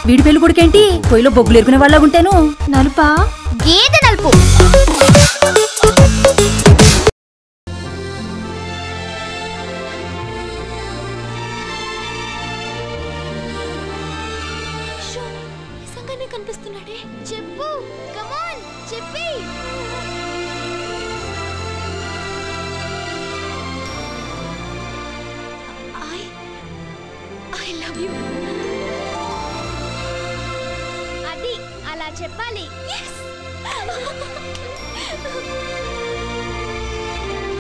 వీడి పెళ్లి కొడుకేంటి పొయ్యిలో బొగ్గులు ఎరుకునే వాళ్ళ ఉంటాను నలుపా గేదె నలుపు నిజంగానే కనిపిస్తున్నాడే చెప్పు కమాన్ చెప్పి ఐ ఐ లవ్ యూ అది అలా చెప్పాలి Yes!